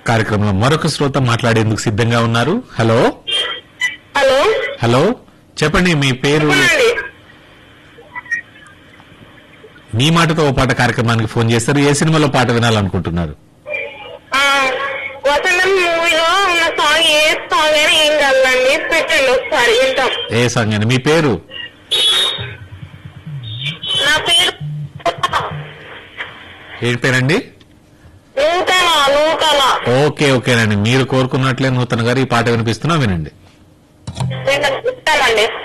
కార్యక్రమంలో మరొక శ్రోత మాట్లాడేందుకు సిద్ధంగా ఉన్నారు హలో హలో హలో చెప్పండి మీ పేరు చెప్పండి మీ మాటతో ఓ పాట కార్యక్రమానికి ఫోన్ చేస్తారు ఏ సినిమాలో పాట వినాలనుకుంటున్నారు ఆ, వసంతం మూవీలో ఉన్న సాంగ్ ఏ సాంగ్ అయినా ఏం కాదండి పెట్టండి ఒకసారి వింటాం ఏ సాంగ్ అని మీ పేరు నా పేరు ఏంటి పేరండి నూతన నూతన ఓకే ఓకేనండి మీరు కోరుకున్నట్లే నూతన గారు ఈ పాట వినిపిస్తున్నా వినండి వింటామండి